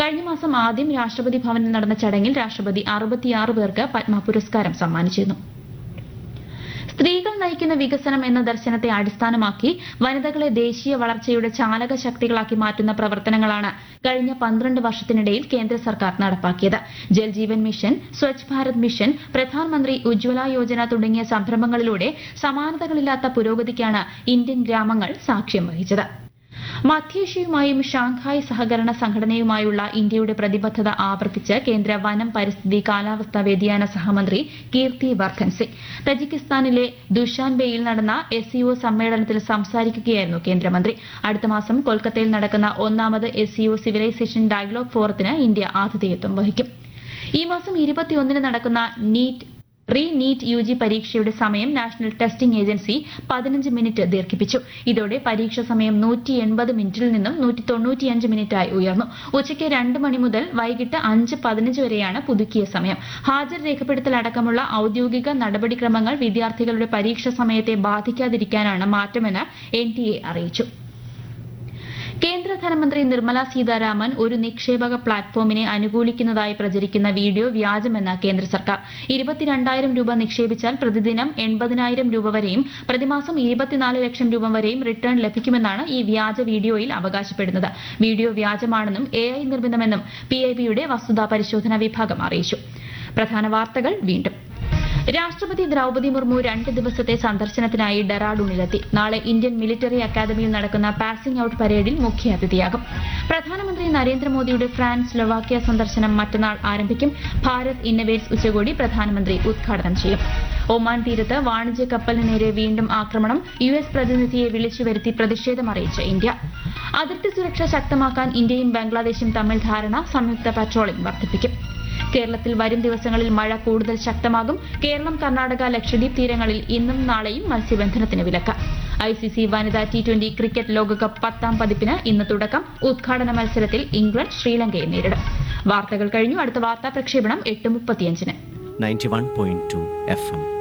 കഴിഞ്ഞ മാസം ആദ്യം രാഷ്ട്രപതി ഭവനിൽ നടന്ന ചടങ്ങിൽ രാഷ്ട്രപതി അറുപത്തിയാറ് പേർക്ക് പത്മ പുരസ്കാരം സമ്മാനിച്ചിരുന്നു സ്ത്രീകൾ നയിക്കുന്ന വികസനം എന്ന ദർശനത്തെ അടിസ്ഥാനമാക്കി വനിതകളെ ദേശീയ വളർച്ചയുടെ ചാലക ശക്തികളാക്കി മാറ്റുന്ന പ്രവർത്തനങ്ങളാണ് കഴിഞ്ഞ പന്ത്രണ്ട് വർഷത്തിനിടയിൽ കേന്ദ്ര സർക്കാർ നടപ്പാക്കിയത് ജൽജീവൻ മിഷൻ സ്വച്ഛ് ഭാരത് മിഷൻ പ്രധാനമന്ത്രി ഉജ്ജ്വല യോജന തുടങ്ങിയ സംരംഭങ്ങളിലൂടെ സമാനതകളില്ലാത്ത പുരോഗതിക്കാണ് ഇന്ത്യൻ ഗ്രാമങ്ങൾ സാക്ഷ്യം വഹിച്ചത് മധ്യേഷ്യയുമായും ഷാങ്ഹായ് സഹകരണ സംഘടനയുമായുള്ള ഇന്ത്യയുടെ പ്രതിബദ്ധത ആവർത്തിച്ച് കേന്ദ്ര വനം പരിസ്ഥിതി കാലാവസ്ഥാ വ്യതിയാന സഹമന്ത്രി കീർത്തി വർദ്ധൻ സിംഗ് തജിക്കിസ്ഥാനിലെ ദുഷാൻബെയിൽ നടന്ന എസ് സിഒ സമ്മേളനത്തിൽ സംസാരിക്കുകയായിരുന്നു കേന്ദ്രമന്ത്രി അടുത്ത മാസം കൊൽക്കത്തയിൽ നടക്കുന്ന ഒന്നാമത് എസ് സിഒ സിവിലൈസേഷൻ ഡയലോഗ് ഫോറത്തിന് ഇന്ത്യ ആതിഥേയത്വം വഹിക്കും ഈ മാസം ഇരുപത്തിയൊന്നിന് നടക്കുന്ന NEET re NEET U G പരീക്ഷയുടെ സമയം നാഷണൽ ടെസ്റ്റിംഗ് ഏജൻസി പതിനഞ്ച് മിനിറ്റ് ദീർഘിപ്പിച്ചു ഇതോടെ പരീക്ഷ സമയം നൂറ്റി എൺപത് മിനിറ്റിൽ നിന്നും നൂറ്റി തൊണ്ണൂറ്റിയഞ്ച് മിനിറ്റായി ഉയർന്നു ഉച്ചയ്ക്ക് രണ്ട് മണി മുതൽ വൈകിട്ട് അഞ്ച് പതിനഞ്ച് വരെയാണ് പുതുക്കിയ സമയം ഹാജർ രേഖപ്പെടുത്തൽ അടക്കമുള്ള ഔദ്യോഗിക നടപടിക്രമങ്ങൾ വിദ്യാർത്ഥികളുടെ പരീക്ഷ സമയത്തെ ബാധിക്കാതിരിക്കാനാണ് മാറ്റമെന്ന് എൻ ടി എ അറിയിച്ചു കേന്ദ്ര ധനമന്ത്രി നിർമ്മല സീതാരാമൻ ഒരു നിക്ഷേപക പ്ലാറ്റ്ഫോമിനെ അനുകൂലിക്കുന്നതായി പ്രചരിക്കുന്ന വീഡിയോ വ്യാജമെന്ന് കേന്ദ്ര സർക്കാർ ഇരുപത്തിരണ്ടായിരം രൂപ നിക്ഷേപിച്ചാൽ പ്രതിദിനം എൺപതിനായിരം രൂപ വരെയും പ്രതിമാസം ഇരുപത്തിനാല് ലക്ഷം രൂപ വരെയും റിട്ടേൺ ലഭിക്കുമെന്നാണ് ഈ വ്യാജ വീഡിയോയിൽ അവകാശപ്പെടുന്നത് വീഡിയോ വ്യാജമാണെന്നും എ ഐ നിർമ്മിതമെന്നും പി ഐ ബിയുടെ വസ്തുതാ പരിശോധനാ വിഭാഗം അറിയിച്ചു പ്രധാന വാർത്തകൾ വീണ്ടും രാഷ്ട്രപതി ദ്രൌപതി മുർമു രണ്ട് ദിവസത്തെ സന്ദർശനത്തിനായി ഡെറാഡൂണിലെത്തി നാളെ ഇന്ത്യൻ മിലിറ്ററി അക്കാദമിയിൽ നടക്കുന്ന പാസിംഗ് ഔട്ട് പരേഡിൽ മുഖ്യാതിഥിയാകും പ്രധാനമന്ത്രി നരേന്ദ്രമോദിയുടെ ഫ്രാൻസ് സ്ലൊവാക്യ സന്ദർശനം മറ്റന്നാൾ ആരംഭിക്കും ഭാരത് ഇന്നവേറ്റ്സ് ഉച്ചകോടി പ്രധാനമന്ത്രി ഉദ്ഘാടനം ചെയ്യും ഒമാൻ തീരത്ത് വാണിജ്യ കപ്പലിന് നേരെ വീണ്ടും ആക്രമണം യു എസ് പ്രതിനിധിയെ വിളിച്ചു വരുത്തി പ്രതിഷേധമറിയിച്ച ഇന്ത്യ അതിർത്തി സുരക്ഷ ശക്തമാക്കാൻ ഇന്ത്യയും ബംഗ്ലാദേശും തമ്മിൽ ധാരണ സംയുക്ത പട്രോളിംഗ് വർദ്ധിപ്പിക്കും കേരളത്തിൽ വരും ദിവസങ്ങളിൽ മഴ കൂടുതൽ ശക്തമാകും കേരളം കർണാടക ലക്ഷദ്വീപ് തീരങ്ങളിൽ ഇന്നും നാളെയും മത്സ്യബന്ധനത്തിന് വിലക്ക് ഐ സി സി വനിതാ ടി ട്വന്റി ക്രിക്കറ്റ് ലോകകപ്പ് പത്താം പതിപ്പിന് ഇന്ന് തുടക്കം ഉദ്ഘാടന മത്സരത്തിൽ ഇംഗ്ലണ്ട് ശ്രീലങ്കയെ നേരിടും വാർത്തകൾ കഴിഞ്ഞു അടുത്ത വാർത്താ പ്രക്ഷേപണം എട്ട് മുപ്പത്തിയഞ്ചിന് 91.2 FM.